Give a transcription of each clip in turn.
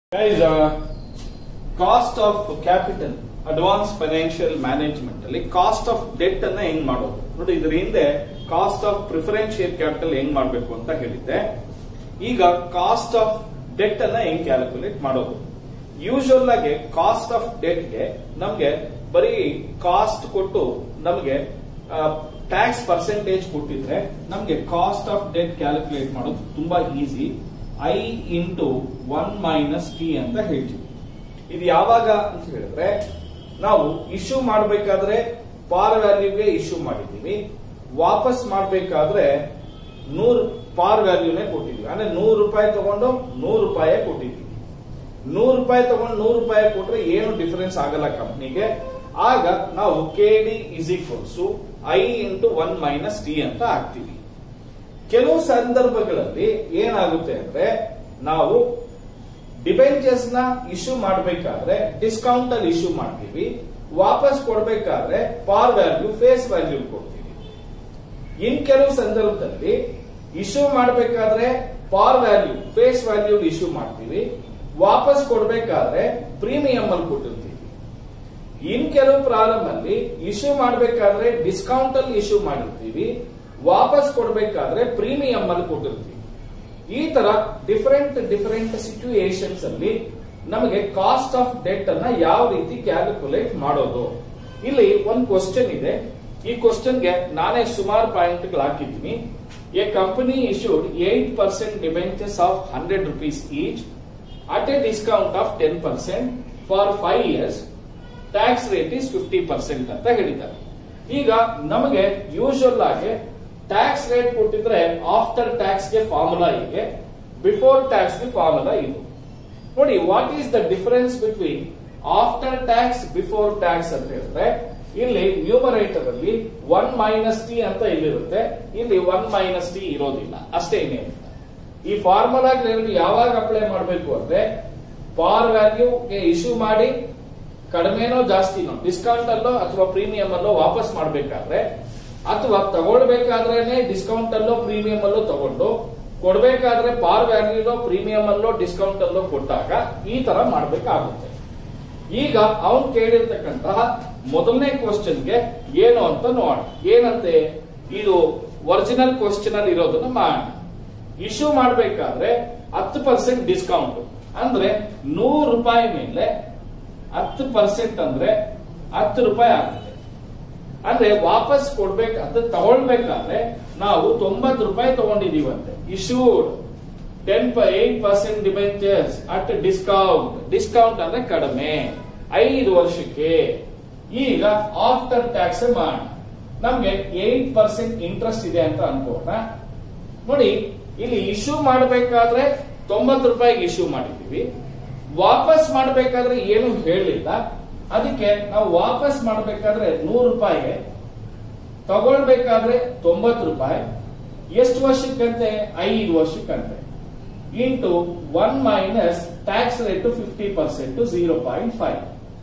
Guys, cost of capital advance financial management ಅಲ್ಲಿ cost of debt ಅನ್ನ ಹೆಂಗ್ ಮಾಡೋದು ನೋಡಿ ಇದ್ರ ಹಿಂದೆ cost of preference share capital ಹೆಂಗ್ ಮಾಡಬೇಕು ಅಂತ ಹೇಳಿದ್ದೆ ಈಗ ಕಾಸ್ಟ್ ಆಫ್ ಡೆಟ್ ಅನ್ನ ಹೆಂಗ್ ಕ್ಯಾಲ್ಕುಲೇಟ್ ಮಾಡೋದು ಯೂಶುವಲ್ ಆಗಿ ಕಾಸ್ಟ್ ಆಫ್ ಡೆಟ್ಗೆ ನಮ್ಗೆ ಬರೀ ಕಾಸ್ಟ್ ಕೊಟ್ಟು ನಮ್ಗೆ ಟ್ಯಾಕ್ಸ್ ಪರ್ಸೆಂಟೇಜ್ ಕೊಟ್ಟಿದ್ರೆ ನಮ್ಗೆ ಕಾಸ್ಟ್ ಆಫ್ ಡೆಟ್ ಕ್ಯಾಲ್ಕುಲೇಟ್ ಮಾಡೋದು ತುಂಬಾ easy I into one minus T ಅಂತ ಹೇಳ್ತೀವಿ ಇದು ಯಾವಾಗ ಅಂತ ಹೇಳಿದ್ರೆ ನಾವು ಇಶ್ಯೂ ಮಾಡಬೇಕಾದ್ರೆ ಪಾರ್ ವ್ಯಾಲ್ಯೂಗೆ ಇಶ್ಯೂ ಮಾಡಿದ್ದೀವಿ ವಾಪಸ್ ಮಾಡಬೇಕಾದ್ರೆ ನೂರ್ ಪಾರ್ ವ್ಯಾಲ್ಯೂನೇ ಕೊಟ್ಟಿದ್ವಿ ಅಂದ್ರೆ ನೂರು ರೂಪಾಯಿ ತಗೊಂಡು ನೂರು ರೂಪಾಯಿ ಕೊಟ್ಟಿದ್ವಿ ನೂರು ರೂಪಾಯಿ ತಗೊಂಡು ನೂರು ರೂಪಾಯಿ ಕೊಟ್ರೆ ಏನು ಡಿಫರೆನ್ಸ್ ಆಗಲ್ಲ ಕಂಪ್ನಿಗೆ ಆಗ ನಾವು K D is equals I into one minus T ಅಂತ ಹಾಕ್ತೀವಿ ಕೆಲವು ಸಂದರ್ಭಗಳಲ್ಲಿ ಏನಾಗುತ್ತೆ ಅಂದ್ರೆ ನಾವು ಡಿಬೆಂಚರ್ಸ್ ನ ಇಶ್ಯೂ ಮಾಡಬೇಕಾದ್ರೆ ಡಿಸ್ಕೌಂಟ್ ಅಲ್ಲಿ ಇಶ್ಯೂ ಮಾಡ್ತೀವಿ ವಾಪಸ್ ಕೊಡ್ಬೇಕಾದ್ರೆ ಪಾರ್ ವ್ಯಾಲ್ಯೂ ಫೇಸ್ ವ್ಯಾಲ್ಯೂ ಕೊಡ್ತೀವಿ ಇನ್ ಕೆಲವು ಸಂದರ್ಭದಲ್ಲಿ ಇಶ್ಯೂ ಮಾಡಬೇಕಾದ್ರೆ ಪಾರ್ ವ್ಯಾಲ್ಯೂ ಫೇಸ್ ವ್ಯಾಲ್ಯೂ ಇಶ್ಯೂ ಮಾಡ್ತೀವಿ ವಾಪಸ್ ಕೊಡ್ಬೇಕಾದ್ರೆ ಪ್ರೀಮಿಯಂ ಅಲ್ಲಿ ಕೊಟ್ಟಿರ್ತೀವಿ ಇನ್ ಕೆಲವು ಪ್ರಾಬ್ಲಮ್ ಅಲ್ಲಿ ಇಶ್ಯೂ ಮಾಡಬೇಕಾದ್ರೆ ಡಿಸ್ಕೌಂಟ್ ಅಲ್ಲಿ ಇಶ್ಯೂ ಮಾಡಿರ್ತೀವಿ ವಾಪಸ್ ಕೊಡ್ಬೇಕಾದ್ರೆ ಪ್ರೀಮಿಯಂ ಅಲ್ಲಿ ಕೊಟ್ಟಿರ್ತೀವಿ ಈ ತರ ಡಿಫರೆಂಟ್ ಡಿಫರೆಂಟ್ ಸಿಚುಯೇಷನ್ಸ್ ಅಲ್ಲಿ ನಮಗೆ ಕಾಸ್ಟ್ ಆಫ್ ಡೆಟ್ ಅನ್ನ ಯಾವ ರೀತಿ ಕ್ಯಾಲ್ಕುಲೇಟ್ ಮಾಡೋದು ಇಲ್ಲಿ ಒಂದು ಕ್ವಶನ್ ಇದೆ ಈ ಕ್ವಶನ್ಗೆ ನಾನೇ ಸುಮಾರು ಪಾಯಿಂಟ್ ಹಾಕಿದ್ದೀನಿ A company issued eight percent debentures of hundred rupees each at a discount of ten percent for five years tax rate is fifty percent ಅಂತ ಹೇಳಿದ್ದಾರೆ ಈಗ ನಮಗೆ ಯೂಶುವಲ್ ಆಗಿ ಟ್ಯಾಕ್ಸ್ ರೇಟ್ ಕೊಟ್ಟಿದ್ರೆ ಆಫ್ಟರ್ ಟ್ಯಾಕ್ಸ್ ಗೆ ಫಾರ್ಮುಲಾ ಹೀಗೆ before tax ಗೆ formula ಇದು ನೋಡಿ what is the difference between after tax before tax ಅಂತ ಹೇಳಿದ್ರೆ ಇಲ್ಲಿ ನ್ಯೂಮರೇಟರ್ ಅಲ್ಲಿ ಒನ್ ಮೈನಸ್ ಟಿ ಅಂತ ಇಲ್ಲಿರುತ್ತೆ ಇಲ್ಲಿ ಒನ್ ಮೈನಸ್ ಟಿ ಇರೋದಿಲ್ಲ ಅಷ್ಟೇ ಇನ್ನೇನಿಲ್ಲ ಈ ಫಾರ್ಮುಲಾ ಯಾವಾಗ ಅಪ್ಲೈ ಮಾಡಬೇಕು ಅಂದ್ರೆ ಪಾರ್ ವ್ಯಾಲ್ಯೂಗೆ ಇಶ್ಯೂ ಮಾಡಿ ಕಡಿಮೆನೋ ಜಾಸ್ತಿನೋ ಡಿಸ್ಕೌಂಟ್ ಅಲ್ಲೋ ಅಥವಾ ಪ್ರೀಮಿಯಂ ಅಲ್ಲೋ ವಾಪಸ್ ಮಾಡಬೇಕಾದ್ರೆ ಅಥವಾ ತಗೊಳ್ಬೇಕಾದ್ರೇನೆ ಡಿಸ್ಕೌಂಟ್ ಅಲ್ಲೋ ಪ್ರೀಮಿಯಂ ಅಲ್ಲೋ ತಗೊಂಡು ಕೊಡ್ಬೇಕಾದ್ರೆ ಪಾರ್ ವ್ಯಾಲ್ಯೂಲೋ ಪ್ರೀಮಿಯಂ ಅಲ್ಲೋ ಡಿಸ್ಕೌಂಟ್ ಅಲ್ಲೋ ಕೊಟ್ಟಾಗ ಈ ತರ ಮಾಡ್ಬೇಕಾಗುತ್ತೆ ಈಗ ಅವನ್ ಕೇಳಿರ್ತಕ್ಕಂತಹ ಮೊದಲನೇ ಕ್ವಶನ್ಗೆ ಏನು ಅಂತ ನೋಡೋಣ ಏನಂತೆ ಇದು ಒರಿಜಿನಲ್ ಕ್ವಶನ್ ಅಲ್ಲಿ ಇರೋದನ್ನ ಮಾಡೋಣ ಇಶ್ಯೂ ಮಾಡಬೇಕಾದ್ರೆ ಹತ್ತು ಪರ್ಸೆಂಟ್ ಡಿಸ್ಕೌಂಟ್ ಅಂದ್ರೆ ನೂರು ರೂಪಾಯಿ ಮೇಲೆ ಹತ್ತು ಪರ್ಸೆಂಟ್ ಅಂದ್ರೆ ಹತ್ತು ರೂಪಾಯಿ ಆಗುತ್ತೆ ಅಂದ್ರೆ ವಾಪಸ್ ಕೊಡ್ಬೇಕು ಅದು ತಗೊಳ್ಬೇಕಾದ್ರೆ ನಾವು ತೊಂಬತ್ತು ರೂಪಾಯಿ ತಗೊಂಡಿದೀವಂತೆ issued ten eight percent debentures at discount discount ಅಂದ್ರೆ ಕಡಿಮೆ ಐದು ವರ್ಷಕ್ಕೆ ಈಗ ಆಫ್ಟರ್ ಟ್ಯಾಕ್ಸ್ ಮಾಡೋಣ ನಮ್ಗೆ ಏಟ್ ಪರ್ಸೆಂಟ್ ಇಂಟ್ರೆಸ್ಟ್ ಇದೆ ಅಂತ ಅನ್ಕೋಣ ನೋಡಿ ಇಲ್ಲಿ ಇಶ್ಯೂ ಮಾಡಬೇಕಾದ್ರೆ ತೊಂಬತ್ತು ರೂಪಾಯಿಗೆ ಇಶ್ಯೂ ಮಾಡಿದೀವಿ ವಾಪಸ್ ಮಾಡಬೇಕಾದ್ರೆ ಏನು ಹೇಳಿಲ್ಲ ಅದಕ್ಕೆ ನಾವು ವಾಪಸ್ ಮಾಡಬೇಕಾದ್ರೆ ನೂರು ರೂಪಾಯಿಗೆ ತಗೊಳ್ಬೇಕಾದ್ರೆ ತೊಂಬತ್ತು ರೂಪಾಯಿ ಎಷ್ಟು ವರ್ಷಕ್ಕಂತೆ ಐದು ವರ್ಷಕ್ಕಂತೆ into one minus tax rate fifty percent zero point five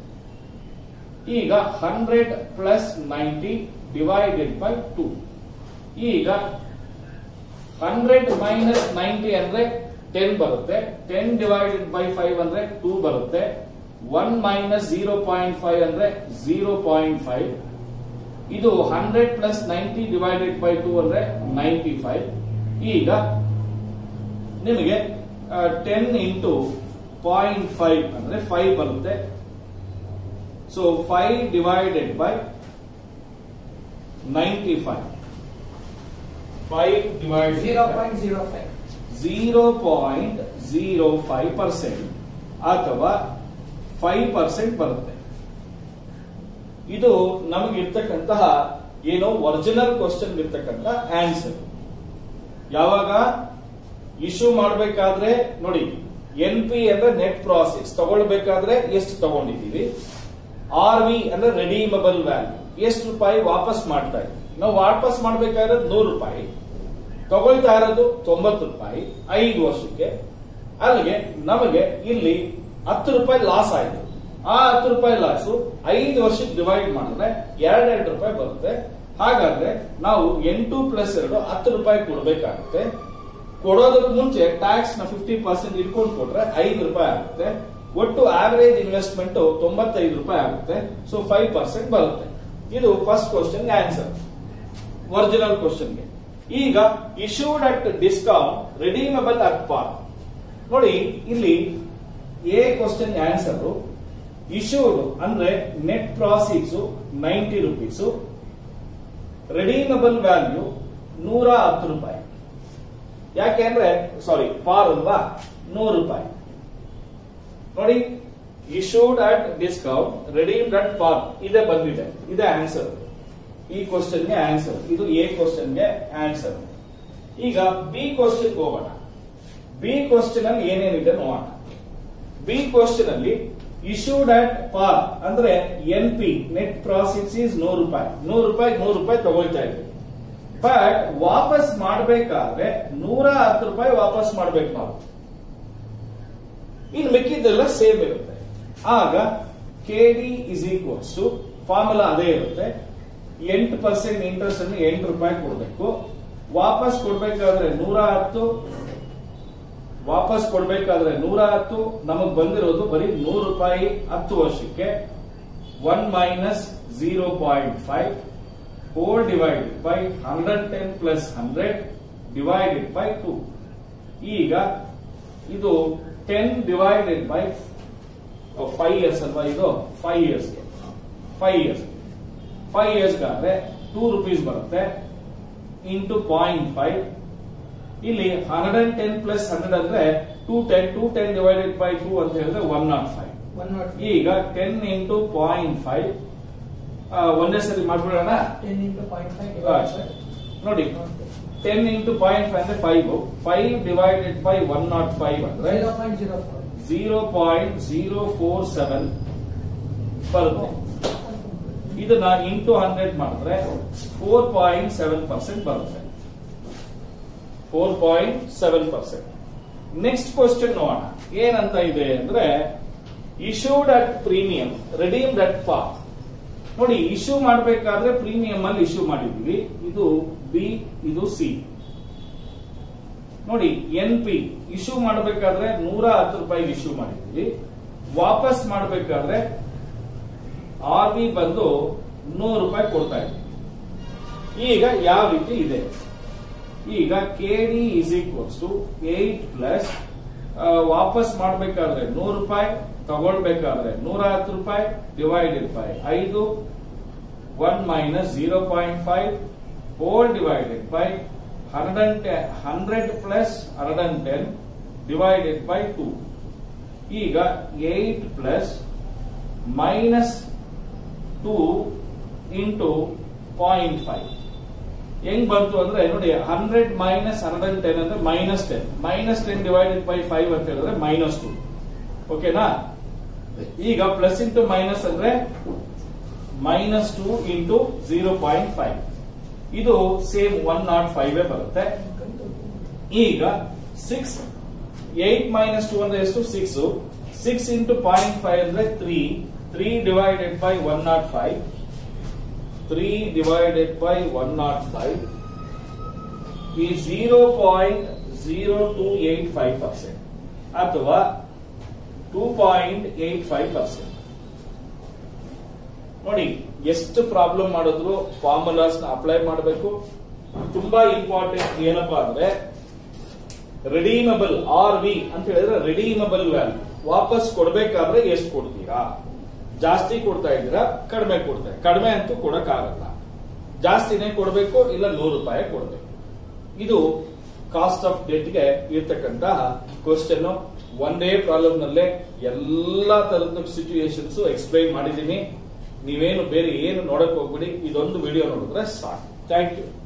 ಈಗ hundred plus ninety divided by two ಈಗ ಹಂಡ್ರೆಡ್ ಮೈನಸ್ ನೈಂಟಿ ಅಂದ್ರೆ ಟೆನ್ ಬರುತ್ತೆ ಟೆನ್ ಡಿವೈಡೆಡ್ ಬೈ ಫೈವ್ ಅಂದ್ರೆ ಟೂ ಬರುತ್ತೆ one minus zero point five ಅಂದ್ರೆ ಜೀರೋ ಪಾಯಿಂಟ್ ಫೈವ್ ಇದು hundred plus ninety divided by two ಅಂದ್ರೆ ninety five ಈಗ ನಿಮಗೆ ಟೆನ್ ಇಂಟು ಪಾಯಿಂಟ್ ಫೈವ್ ಅಂದ್ರೆ ಫೈವ್ ಬರುತ್ತೆ so five divided by ninety five five divide zero point zero five. Zero point zero five percent ಅಥವಾ five percent ಬರುತ್ತೆ ಇದು ನಮಗೆ ಇರ್ತಕ್ಕಂತಹ ಏನೋ ಒರಿಜಿನಲ್ ಕ್ವಶನ್ ಇರ್ತಕ್ಕಂಥ ಆನ್ಸರ್ ಯಾವಾಗ ಇಶ್ಯೂ ಮಾಡಬೇಕಾದ್ರೆ ನೋಡಿ ಎನ್ ಪಿ ಅಂದ್ರೆ ನೆಟ್ ಪ್ರಾಸೆಸ್ ತಗೊಳ್ಬೇಕಾದ್ರೆ ಎಷ್ಟು ತಗೊಂಡಿದ್ದೀವಿ ಆರ್ ವಿ ಅಂದ್ರೆ ರೆಡೀಮಬಲ್ ವ್ಯಾಲ್ಯೂ ಎಷ್ಟು ರೂಪಾಯಿ ವಾಪಸ್ ಮಾಡ್ತಾ ಇದ್ದೀವಿ ನಾವು ವಾಪಸ್ ಮಾಡಬೇಕಾದ್ರೆ ನೂರು ರೂಪಾಯಿ ತಗೊಳ್ತಾ ಇರೋದು ತೊಂಬತ್ತು ರೂಪಾಯಿ ಐದು ವರ್ಷಕ್ಕೆ ಅಲ್ಲಿಗೆ ನಮಗೆ ಇಲ್ಲಿ ಹತ್ತು ರೂಪಾಯಿ ಲಾಸ್ ಆಯ್ತು ಆ ಹತ್ತು ರೂಪಾಯಿ ಲಾಸು ಐದು ವರ್ಷಕ್ಕೆ ಡಿವೈಡ್ ಮಾಡಿದ್ರೆ ಎರಡೆರಡು ರೂಪಾಯಿ ಬರುತ್ತೆ ಹಾಗಾದ್ರೆ ನಾವು ಎಂಟು ಪ್ಲಸ್ ಎರಡು ಹತ್ತು ರೂಪಾಯಿ ಕೊಡಬೇಕಾಗುತ್ತೆ ಕೊಡೋದಕ್ಕೆ ಮುಂಚೆ ಟ್ಯಾಕ್ಸ್ ನ ಫಿಫ್ಟಿ ಪರ್ಸೆಂಟ್ ಇಟ್ಕೊಂಡು ಕೊಟ್ರೆ ಐದು ರೂಪಾಯಿ ಆಗುತ್ತೆ ಒಟ್ಟು ಆವರೇಜ್ ಇನ್ವೆಸ್ಟ್ಮೆಂಟ್ ತೊಂಬತ್ತೈದು ರೂಪಾಯಿ ಆಗುತ್ತೆ ಸೊ ಫೈವ್ ಪರ್ಸೆಂಟ್ ಬರುತ್ತೆ ಇದು ಫಸ್ಟ್ ಕ್ವಶನ್ ಆನ್ಸರ್ ಒರಿಜಿನಲ್ ಕ್ವಶನ್ಗೆ ಈಗ issued at discount redeemable at par ನೋಡಿ ಇಲ್ಲಿ ಎ ಕ್ವಶನ್ ಆನ್ಸರ್ ಇಶ್ಯೂಡ್ ಅಂದ್ರೆ net proceeds ninety rupees redeemable value ನೂರ ಹತ್ತು ರೂಪಾಯಿ ಯಾಕೆಂದ್ರೆ ಸಾರಿ ಪಾರ್ ಅಲ್ವಾ ನೂರು ರೂಪಾಯಿ ನೋಡಿ issued at discount redeemed at par ಇದೇ ಬಂದಿದೆ ಇದೇ ಆನ್ಸರ್ ಈ ಕ್ವಶನ್ಗೆ ಆನ್ಸರ್ ಇದು ಎ ಕ್ವಶನ್ಗೆ ಆನ್ಸರ್ ಈಗ ಬಿ ಕ್ವಶನ್ ಹೋಗೋಣ ಬಿ ಕ್ವಶನ್ ಅಲ್ಲಿ ಏನೇನಿದೆ ನೋಡೋಣ ಬಿ ಕ್ವಶನ್ ಅಲ್ಲಿ ಇಶ್ಯೂಡ್ ಅಟ್ ಪಾರ್ ಅಂದ್ರೆ N P net profits is ನೂರು ರೂಪಾಯಿ ನೂರು ರೂಪಾಯಿ ನೂರು ರೂಪಾಯಿ ತಗೊಳ್ತಾ ಇದ್ವಿ ಬಟ್ ವಾಪಸ್ ಮಾಡಬೇಕಾದ್ರೆ ನೂರ ಹತ್ತು ರೂಪಾಯಿ ವಾಪಸ್ ಮಾಡ್ಬೇಕು ನಾವು ಇನ್ನು ಮಿಕ್ಕಿದ್ದೆಲ್ಲ ಸೇಮ್ ಇರುತ್ತೆ ಆಗ K D is equals to formula ಅದೇ ಇರುತ್ತೆ ಎಂಟು ಪರ್ಸೆಂಟ್ ಇಂಟ್ರೆಸ್ಟ್ ಅನ್ನು ಎಂಟು ರೂಪಾಯಿ ಕೊಡಬೇಕು ವಾಪಸ್ ಕೊಡ್ಬೇಕಾದ್ರೆ ನೂರ ಹತ್ತು ವಾಪಸ್ ಕೊಡ್ಬೇಕಾದ್ರೆ ನೂರ ಹತ್ತು ನಮಗ್ ಬಂದಿರೋದು ಬರೀ ನೂರು ರೂಪಾಯಿ ಹತ್ತು ವರ್ಷಕ್ಕೆ one minus zero point five whole divided by hundred ten plus hundred divided by two ಈಗ ಇದು ten divided by five years ಅಲ್ವಾ ಇದು ಫೈವ್ ಇಯರ್ಸ್ಗೆ ಫೈವ್ ಇಯರ್ಸ್ ಫೈವ್ ಇಯರ್ಸ್ಗಾದ್ರೆ ಟೂ ರುಪೀಸ್ ಬರುತ್ತೆ ಇಂಟು ಪಾಯಿಂಟ್ ಫೈವ್ ಇಲ್ಲಿ hundred and ten plus hundred ಅಂದ್ರೆ two ten two ten divided by two ಅಂತ ಹೇಳಿದ್ರೆ one not five one nought ಈಗ ಟೆನ್ ಇಂಟು ಪಾಯಿಂಟ್ ಫೈವ್ ಒಂದೇ ಸರಿ ಮಾಡ್ಬಿಡೋಣ ಟೆನ್ ಇಂಟು ಪಾಯಿಂಟ್ ಫೈವ್ ನೋಡಿ ಟೆನ್ ಇಂಟು ಪಾಯಿಂಟ್ ಫೈವ್ ಅಂದ್ರೆ five five divided by one not five ಅಂದ್ರೆ zero point zero four zero point zero four seven ಬರುತ್ತೆ ಇದನ್ನ into hundred ಮಾಡಿದ್ರೆ ಫೋರ್ ಪಾಯಿಂಟ್ ಸೆವೆನ್ ಪರ್ಸೆಂಟ್ ಬರುತ್ತೆ four point seven percent next question ನೋಡೋಣ ಏನಂತ ಇದೆ ಅಂದ್ರೆ issued at premium redeemed at par ನೋಡಿ ಇಶ್ಯೂ ಮಾಡಬೇಕಾದ್ರೆ ಪ್ರೀಮಿಯಂ ಅಲ್ಲಿ ಇಶ್ಯೂ ಮಾಡಿದೀವಿ ಇದು ಬಿ ಇದು ಸಿ ನೋಡಿ ಎನ್ ಪಿ ಇಶ್ಯೂ ಮಾಡಬೇಕಾದ್ರೆ ನೂರ ಹತ್ತು ರೂಪಾಯಿಗೆ ಇಶ್ಯೂ ಮಾಡಿದ್ವಿ ವಾಪಸ್ ಮಾಡಬೇಕಾದ್ರೆ ಆರ್ ಬಿ ಬಂದು ನೂರು ರೂಪಾಯಿ ಕೊಡ್ತಾ ಇದ್ವಿ ಈಗ ಯಾವ ರೀತಿ ಇದೆ ಈಗ K D is equals to eight plus ವಾಪಸ್ ಮಾಡಬೇಕಾದ್ರೆ ನೂರು ರೂಪಾಯಿ ತಗೊಳ್ಬೇಕಾದ್ರೆ ನೂರ ಹತ್ತು ರೂಪಾಯಿ ಡಿವೈಡೆಡ್ ಬೈ ಐದು one minus zero point five whole divided by hundred ten hundred plus hundred and ten divided by two ಈಗ eight plus minus two into point five ಹೆಂಗ್ ಬಂತು ಅಂದ್ರೆ ನೋಡಿ hundred minus hundred and ten ಅಂದ್ರೆ minus ten minus ten divided by five ಅಂತ ಹೇಳಿದ್ರೆ minus two ಓಕೆನಾ ಈಗ ಪ್ಲಸ್ ಇಂಟು ಮೈನಸ್ ಅಂದ್ರೆ minus two into zero point five ಇದು ಸೇಮ್ ಒನ್ ನಾಟ್ ಫೈವ್ ಬರುತ್ತೆ ಈಗ ಸಿಕ್ಸ್ ಏಟ್ ಮೈನಸ್ ಟು ಅಂದ್ರೆ ಎಷ್ಟು six six into point five ಅಂದ್ರೆ three three divided by one not five three divided by one not five ಈ zero point zero two eight five percent ಅಥವಾ two point eight five percent ನೋಡಿ ಎಷ್ಟು problem ಮಾಡಿದ್ರು formulas ನ apply ಮಾಡಬೇಕು ತುಂಬಾ important ಏನಪ್ಪಾ ಅಂದ್ರೆ ರಿಡೀಮಬಲ್ ಆರ್ ವಿ ಅಂತ ಹೇಳಿದ್ರೆ ರಿಡೀಮಬಲ್ ವ್ಯಾಲ್ಯೂ ವಾಪಸ್ ಕೊಡ್ಬೇಕಾದ್ರೆ ಎಷ್ಟು ಕೊಡ್ತೀರಾ ಜಾಸ್ತಿ ಕೊಡ್ತಾ ಇದ್ದೀರಾ ಕಡಿಮೆ ಕೊಡ್ತಾ ಕಡಿಮೆ ಅಂತೂ ಕೊಡಕ್ ಆಗಲ್ಲ ಜಾಸ್ತಿನೇ ಕೊಡಬೇಕು ಇಲ್ಲ ನೂರು ರೂಪಾಯಿ ಕೊಡಬೇಕು ಇದು ಕಾಸ್ಟ್ ಆಫ್ ಡೆಟ್ಗೆ ಇರ್ತಕ್ಕಂತಹ ಕ್ವಶನ್ ಒಂದೇ ಪ್ರಾಬ್ಲಮ್ ನಲ್ಲೇ ಎಲ್ಲಾ ತರದ ಸಿಚುಯೇಷನ್ಸ್ ಎಕ್ಸ್ಪ್ಲೈನ್ ಮಾಡಿದ್ದೀನಿ ನೀವೇನು ಬೇರೆ ಏನು ನೋಡಕ್ ಹೋಗ್ಬಿಡಿ ಇದೊಂದು ವಿಡಿಯೋ ನೋಡಿದ್ರೆ ಸಾಕು ಥ್ಯಾಂಕ್ ಯು